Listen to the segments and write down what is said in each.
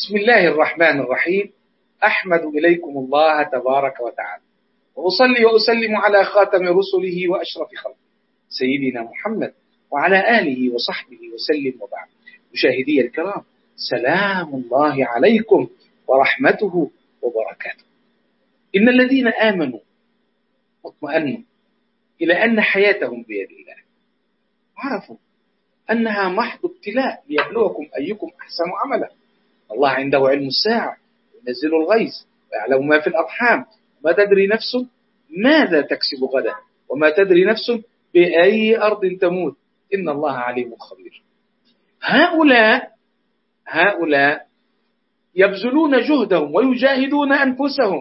بسم الله الرحمن الرحيم أحمد إليكم الله تبارك وتعالى وأصلي وأسلم على خاتم رسله وأشرف خلقه سيدنا محمد وعلى آله وصحبه وسلم وبعد مشاهدي الكرام سلام الله عليكم ورحمته وبركاته إن الذين آمنوا واطمأنوا إلى أن حياتهم بيد الله عرفوا أنها محض ابتلاء ليبلوكم أيكم أحسن عملا الله عنده علم الساعة ينزل الغيث ويعلم ما في الأرحام ما تدري نفس ماذا تكسب غدا وما تدري نفس بأي أرض تموت إن الله عليم خبير هؤلاء هؤلاء يبذلون جهدهم ويجاهدون أنفسهم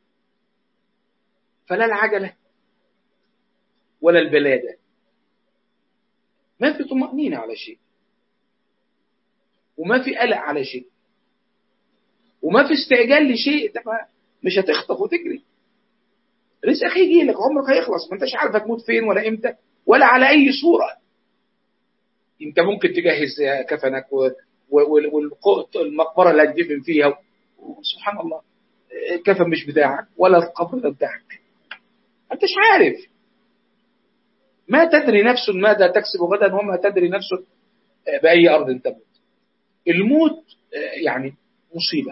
فلا العجلة ولا البلادة ما في طمأنينة على شيء وما في قلق على شيء وما في استعجال لشيء مش هتخطف وتجري رزقك يجي لك عمرك هيخلص ما انتش عارف هتموت فين ولا امتى ولا على اي صوره انت ممكن تجهز كفنك والمقبره اللي هتدفن فيها سبحان الله الكفن مش بتاعك ولا القبر ده بتاعك ما انتش عارف ما تدري نفس ماذا تكسب غدا وما تدري نفس باي ارض تموت الموت يعني مصيبه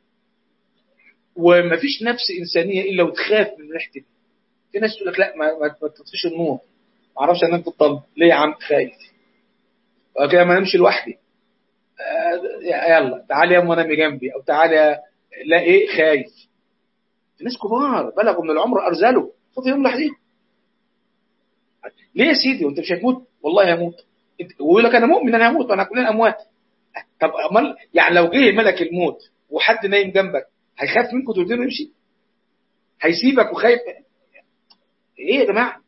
وما فيش نفس انسانيه الا وتخاف من ريحه في ناس تقول لك لا ما, ما تطفيش النور ما اعرفش انام في الطب ليه يا عم خايف كده ما انامش لوحدي آه يلا تعالى يا ام نامي جنبي او تعالى لا ايه خايف في ناس كبار بلغوا من العمر ارزلوا خذ يوم لوحديهم ليه يا سيدي وانت مش هتموت والله هموت ويقول لك انا مؤمن انا هموت وانا كلنا اموات طب امال يعني لو جه ملك الموت وحد نايم جنبك هيخاف منكم تقول له يمشي هيسيبك وخايف ايه يا جماعه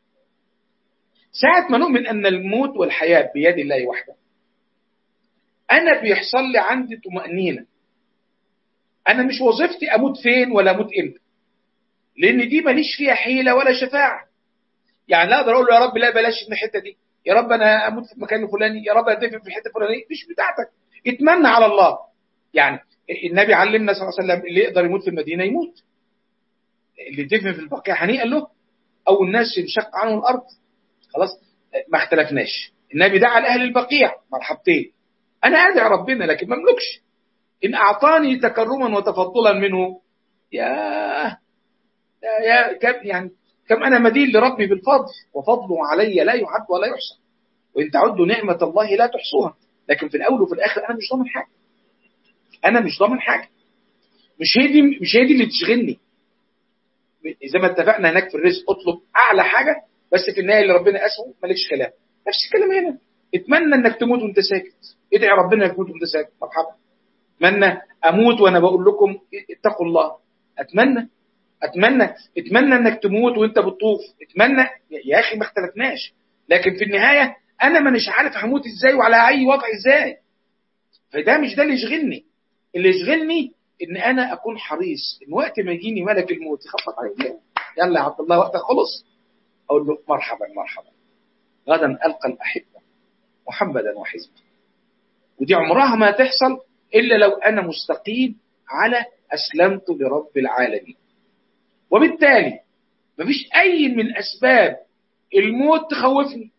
ساعة ما نؤمن أن الموت والحياة بيد الله وحده أنا بيحصل لي عندي طمأنينة أنا مش وظيفتي أموت فين ولا أموت إمتى لأن دي ماليش فيها حيلة ولا شفاعة يعني لا أقدر أقول له يا رب لا بلاش من الحتة دي يا رب أنا أموت في المكان الفلاني يا رب أدفن في الحتة الفلانية مش بتاعتك اتمنى على الله يعني النبي علمنا صلى الله عليه وسلم اللي يقدر يموت في المدينة يموت اللي يدفن في البقيع هنيئا له أو الناس ينشق عنه الأرض خلاص ما اختلفناش النبي دعا لأهل البقيع مرحبتين أنا أدعي ربنا لكن ما أملكش إن أعطاني تكرما وتفضلا منه يا يا كم يعني كم أنا مدين لربي بالفضل وفضله علي لا يعد ولا يحصى وإن تعدوا نعمة الله لا تحصوها لكن في الأول وفي الآخر أنا مش ضامن حاجة أنا مش ضامن حاجة مش هي دي مش هي دي اللي تشغلني زي ما اتفقنا هناك في الرزق اطلب أعلى حاجة بس في النهايه اللي ربنا قاسمه مالكش كلام نفس الكلام هنا اتمنى انك تموت وانت ساكت ادعي ربنا انك تموت وانت ساكت مرحبا اتمنى اموت وانا بقول لكم اتقوا الله اتمنى اتمنى اتمنى انك تموت وانت بتطوف اتمنى يا اخي ما اختلفناش لكن في النهايه انا مانيش عارف هموت ازاي وعلى اي وضع ازاي فده مش ده اللي يشغلني اللي يشغلني ان انا اكون حريص ان وقت ما يجيني ملك الموت يخبط عليا يلا يا عبد الله وقتك خلص أقول له مرحبا مرحبا غدا ألقى الأحبة محمدا وحزبه ودي عمرها ما تحصل إلا لو أنا مستقيم على أسلمت لرب العالمين وبالتالي مفيش أي من أسباب الموت تخوفني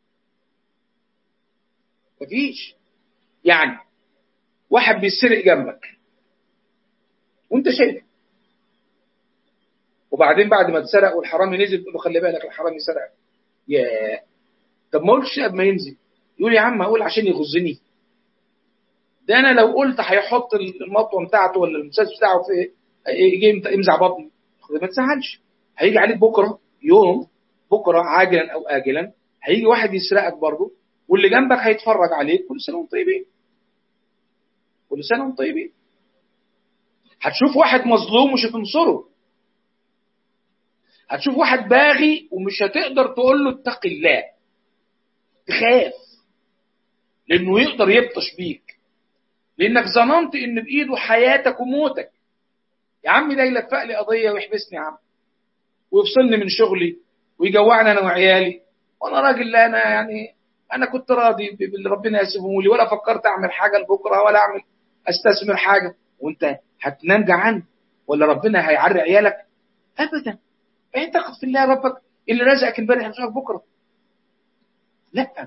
مفيش يعني واحد بيسرق جنبك وانت شايفه وبعدين بعد ما اتسرق والحرامي نزل تقول له خلي بالك الحرامي سرق يا طب ما قلتش قبل ما ينزل يقول يا عم اقول عشان يغزني ده انا لو قلت هيحط المطوه بتاعته ولا المسدس بتاعه في يجي يمزع بطني ما تزعلش هيجي عليك بكره يوم بكره عاجلا او اجلا هيجي واحد يسرقك برضه واللي جنبك هيتفرج عليك كل سنه وانتم طيبين كل سنه وانتم طيبين هتشوف واحد مظلوم مش هتنصره هتشوف واحد باغي ومش هتقدر تقول له اتق الله تخاف لانه يقدر يبطش بيك لانك ظننت ان بايده حياتك وموتك يا عم ده يلفق لي قضيه ويحبسني يا عم ويفصلني من شغلي ويجوعني انا وعيالي وانا راجل لا انا يعني انا كنت راضي باللي ربنا يسيبه لي ولا فكرت اعمل حاجه لبكره ولا اعمل استثمر حاجه وانت هتنام جعان ولا ربنا هيعري عيالك ابدا اعتقد في الله ربك اللي رزقك امبارح يرزقك بكره لا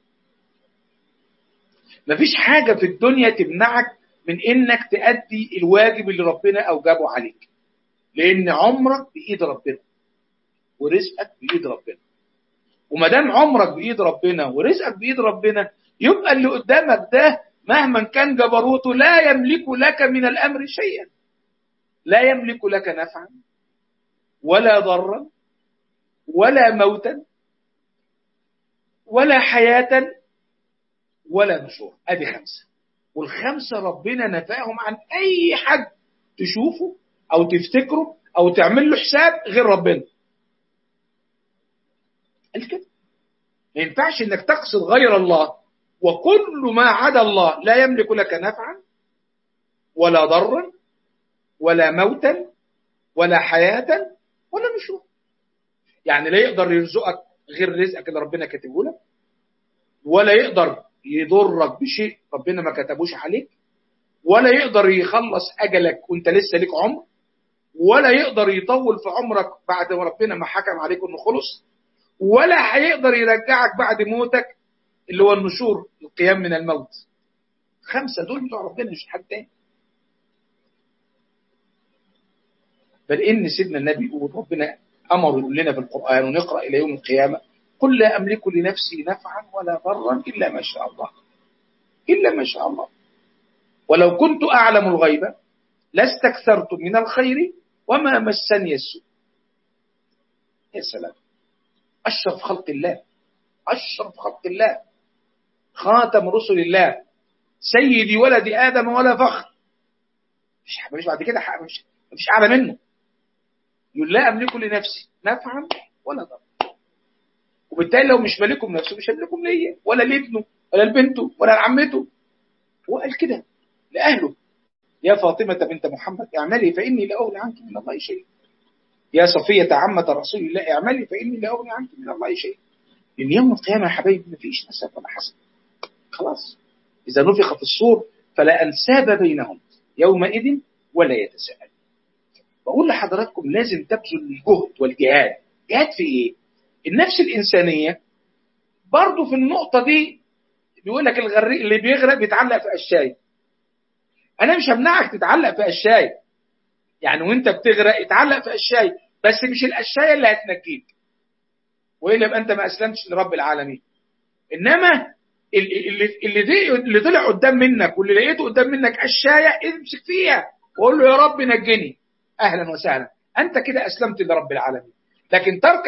مفيش حاجه في الدنيا تمنعك من انك تأدي الواجب اللي ربنا اوجبه عليك لان عمرك بايد ربنا ورزقك بايد ربنا وما دام عمرك بايد ربنا ورزقك بايد ربنا يبقى اللي قدامك ده مهما كان جبروته لا يملك لك من الامر شيئا لا يملك لك نفعا ولا ضرا ولا موتا ولا حياة ولا نشور ادي خمسة والخمسة ربنا نفاهم عن اي حد تشوفه او تفتكره او تعمل له حساب غير ربنا قال كده ما ينفعش انك تقصد غير الله وكل ما عدا الله لا يملك لك نفعا ولا ضرا ولا موتا ولا حياة ولا نشور يعني لا يقدر يرزقك غير رزقك اللي ربنا كاتبه لك ولا يقدر يضرك بشيء ربنا ما كتبوش عليك ولا يقدر يخلص اجلك وانت لسه ليك عمر ولا يقدر يطول في عمرك بعد ما ربنا ما حكم عليك انه خلص ولا هيقدر يرجعك بعد موتك اللي هو النشور القيام من الموت خمسه دول بتوع ربنا مش حد تاني بل ان سيدنا النبي يقول ربنا امر يقول لنا في القران ونقرا الى يوم القيامه قل لا املك لنفسي نفعا ولا ضرا الا ما شاء الله الا ما شاء الله ولو كنت اعلم الغيب لاستكثرت من الخير وما مسني السوء يا سلام اشرف خلق الله اشرف خلق الله خاتم رسل الله سيدي ولد ادم ولا فخر مش مش بعد كده مش مش اعلى منه يقول لا املك لنفسي نفعا ولا ضرا وبالتالي لو مش مالكم نفسه مش هيملكم ليا ولا لابنه ولا لبنته ولا لعمته هو قال كده لاهله يا فاطمة بنت محمد اعملي فإني لا أغني عنك من الله شيء يا صفية عمة رسول الله اعملي فإني لا أغني عنك من الله شيء لأن يوم القيامة يا حبايبي مفيش نسب ولا حسب خلاص إذا نفخ في الصور فلا أنساب بينهم يومئذ ولا يتساءل بقول لحضراتكم لازم تبذل الجهد والجهاد جهاد في إيه؟ النفس الإنسانية برضه في النقطة دي بيقول لك الغريق اللي بيغرق بيتعلق في قشايه انا مش همنعك تتعلق في قشايه يعني وانت بتغرق اتعلق في قشايه بس مش القشايه اللي هتنجيك والا يبقى انت ما اسلمتش لرب العالمين انما اللي اللي دي اللي طلع قدام منك واللي لقيته قدام منك قشايه امسك فيها وقول له يا رب نجني اهلا وسهلا انت كده اسلمت لرب العالمين لكن تركا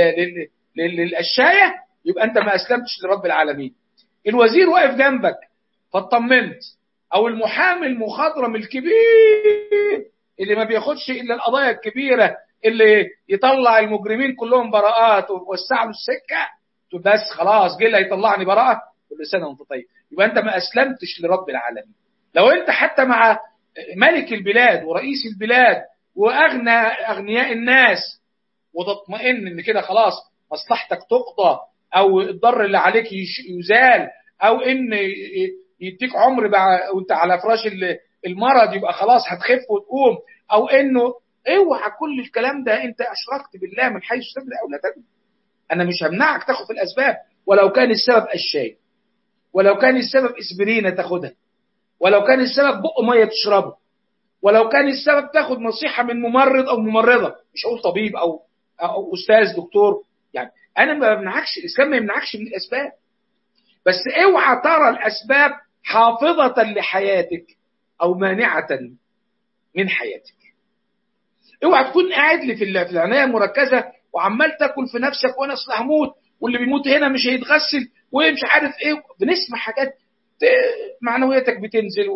للقشايه يبقى انت ما اسلمتش لرب العالمين الوزير واقف جنبك فاطمنت او المحامي المخضرم الكبير اللي ما بياخدش الا القضايا الكبيره اللي يطلع المجرمين كلهم براءات ويوسع له السكه بس خلاص جه اللي هيطلعني براءه كل سنه وانت طيب يبقى انت ما اسلمتش لرب العالمين لو انت حتى مع ملك البلاد ورئيس البلاد واغنى اغنياء الناس وتطمئن ان كده خلاص مصلحتك تقضى او الضر اللي عليك يزال او ان يديك عمر بقى وانت على فراش المرض يبقى خلاص هتخف وتقوم او انه اوعى كل الكلام ده انت اشركت بالله من حيث تدري او لا تدري انا مش همنعك تاخد في الاسباب ولو كان السبب الشاي ولو كان السبب اسبرينه تاخدها ولو كان السبب بق ميه تشربه ولو كان السبب تاخد نصيحه من ممرض او ممرضه مش اقول طبيب او او استاذ دكتور يعني انا ما بمنعكش الاسلام ما يمنعكش من الاسباب بس اوعى ترى الاسباب حافظة لحياتك أو مانعة من حياتك اوعى تكون قاعد لي في العناية المركزة وعمال تاكل في نفسك وانا اصل هموت واللي بيموت هنا مش هيتغسل ومش عارف ايه بنسمع حاجات معنوياتك بتنزل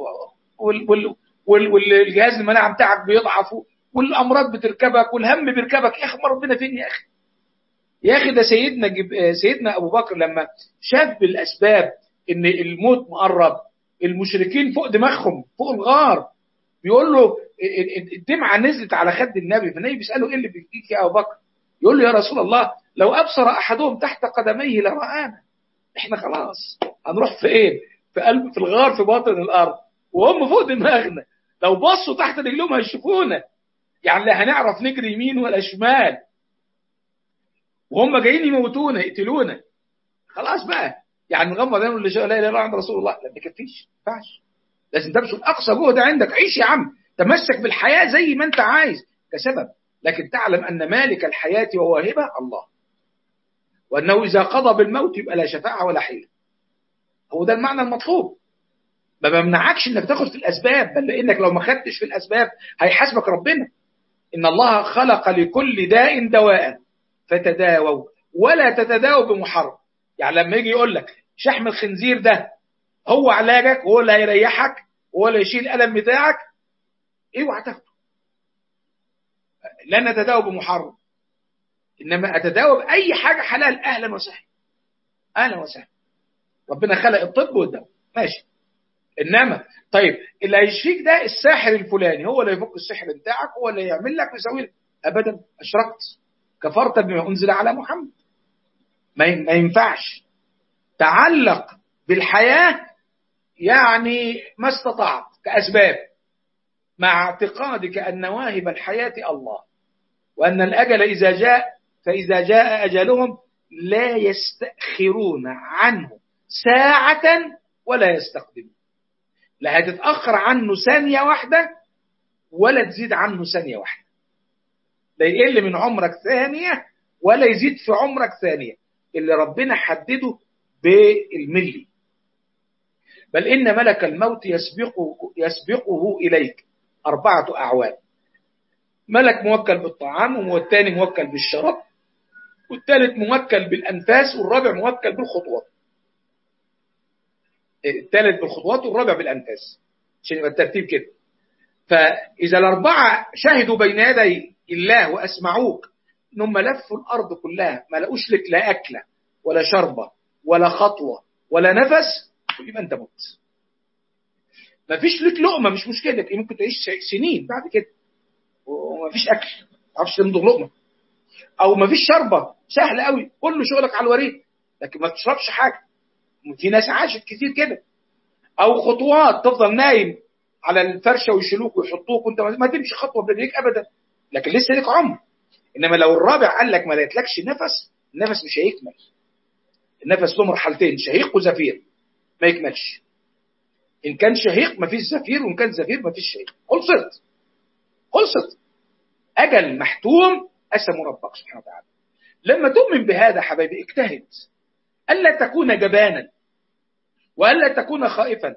والجهاز المناعة بتاعك بيضعف والامراض بتركبك والهم بيركبك يا اخي ما ربنا فين يا اخي يا اخي ده سيدنا جب... سيدنا ابو بكر لما شاف بالاسباب ان الموت مقرب المشركين فوق دماغهم فوق الغار بيقول له الدمعه نزلت على خد النبي فالنبي بيساله ايه اللي بيجيك يا ابو بكر يقول له يا رسول الله لو ابصر احدهم تحت قدميه لرانا احنا خلاص هنروح فين في قلب في الغار في باطن الارض وهم فوق دماغنا لو بصوا تحت رجلهم هيشوفونا يعني لا هنعرف نجري يمين ولا شمال وهم جايين يموتونا يقتلونا خلاص بقى يعني نغمض عينه اللي لا اله الا الله عند رسول الله لا ما يكفيش ما ينفعش لازم تبذل اقصى جهد عندك عيش يا عم تمسك بالحياه زي ما انت عايز كسبب لكن تعلم ان مالك الحياه وواهبه الله وانه اذا قضى بالموت يبقى لا شفاعه ولا حيله هو ده المعنى المطلوب ما بمنعكش انك تاخد في الاسباب بل لانك لو ما خدتش في الاسباب هيحاسبك ربنا ان الله خلق لكل داء دواء فتداووا ولا تتداووا بمحرم يعني لما يجي يقول لك شحم الخنزير ده هو علاجك وهو اللي هيريحك وهو اللي يشيل الالم بتاعك اوعى تاخده لا نتداوى بمحرم انما اتداوى باي حاجه حلال اهلا وسهلا اهلا وسهلا ربنا خلق الطب والدواء ماشي انما طيب اللي هيشفيك ده الساحر الفلاني هو اللي يفك السحر بتاعك هو اللي يعمل لك ويسوي لك ابدا اشركت كفرت بما انزل على محمد ما ينفعش تعلق بالحياه يعني ما استطعت كاسباب مع اعتقادك ان واهب الحياه الله وان الاجل اذا جاء فاذا جاء اجلهم لا يستاخرون عنه ساعه ولا يستقدمون لا هتتأخر عنه ثانية واحدة ولا تزيد عنه ثانية واحدة لا يقل من عمرك ثانية ولا يزيد في عمرك ثانية اللي ربنا حدده بالملي بل إن ملك الموت يسبقه, يسبقه إليك أربعة أعوام ملك موكل بالطعام والثاني موكل بالشراب والثالث موكل بالأنفاس والرابع موكل بالخطوات الثالث بالخطوات والرابع بالانفاس عشان يبقى الترتيب كده فاذا الاربعه شهدوا بين يدي الله واسمعوك انهم لفوا الارض كلها ما لقوش لك لا اكله ولا شربه ولا خطوه ولا نفس يبقى انت مت ما فيش لك لقمه مش مشكله ممكن تعيش سنين بعد كده وما فيش اكل ما تعرفش تمضغ لقمه او ما فيش شربه سهل قوي كل شغلك على الوريد لكن ما تشربش حاجه في ناس عاشت كتير كده او خطوات تفضل نايم على الفرشه ويشيلوك ويحطوك وانت ما تمشي خطوه برجليك ابدا لكن لسه ليك عمر انما لو الرابع قال لك ما لقيتلكش نفس النفس مش هيكمل النفس له مرحلتين شهيق وزفير ما يكملش ان كان شهيق ما فيش زفير وان كان زفير ما فيش شهيق خلصت خلصت اجل محتوم قسمه ربك سبحانه وتعالى لما تؤمن بهذا حبايبي اجتهد ألا تكون جبانا وألا تكون خائفا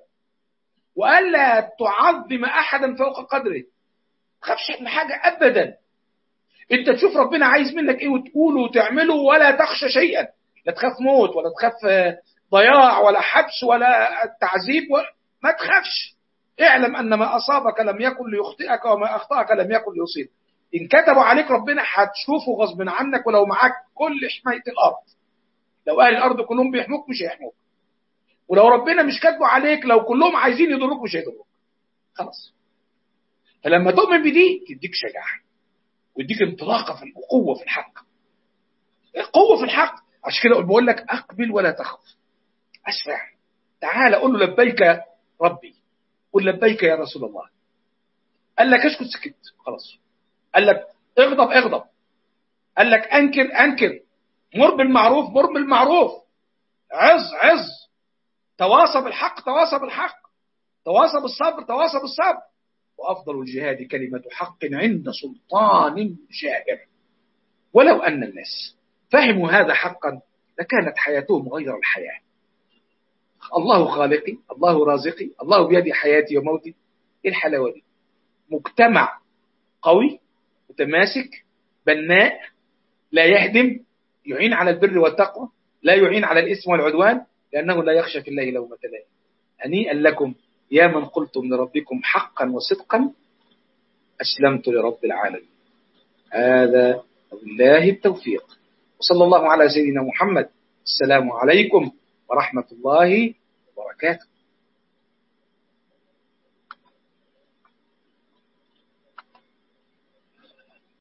وألا تعظم أحدا فوق قدره تخافش من حاجة أبدا أنت تشوف ربنا عايز منك إيه وتقوله وتعمله ولا تخشى شيئا لا تخاف موت ولا تخاف ضياع ولا حبس ولا تعذيب ولا ما تخافش اعلم أن ما أصابك لم يكن ليخطئك وما أخطأك لم يكن ليصيبك إن كتبوا عليك ربنا هتشوفه غصب عنك ولو معاك كل حماية الأرض لو اهل الارض كلهم بيحموك مش هيحموك ولو ربنا مش كاتبه عليك لو كلهم عايزين يضروك مش هيضروك خلاص فلما تؤمن بدي تديك شجاعه ويديك انطلاقه في القوه في الحق قوه في الحق عشان كده بقول لك اقبل ولا تخف اسرع تعال قول له لبيك ربي قل لبيك يا رسول الله قال لك اسكت سكت خلاص قال لك اغضب اغضب قال لك انكر انكر مر بالمعروف مر بالمعروف عز عز تواصى بالحق تواصى بالحق تواصى بالصبر تواصى بالصبر وأفضل الجهاد كلمة حق عند سلطان جائر ولو أن الناس فهموا هذا حقا لكانت حياتهم غير الحياة الله خالقي الله رازقي الله بيدي حياتي وموتي ايه الحلاوة دي مجتمع قوي متماسك بناء لا يهدم يعين على البر والتقوى لا يعين على الإثم والعدوان لأنه لا يخشى في الله لومة لائم هنيئا لكم يا من قلتم لربكم حقا وصدقا أسلمت لرب العالمين هذا بالله التوفيق وصلى الله على سيدنا محمد السلام عليكم ورحمة الله وبركاته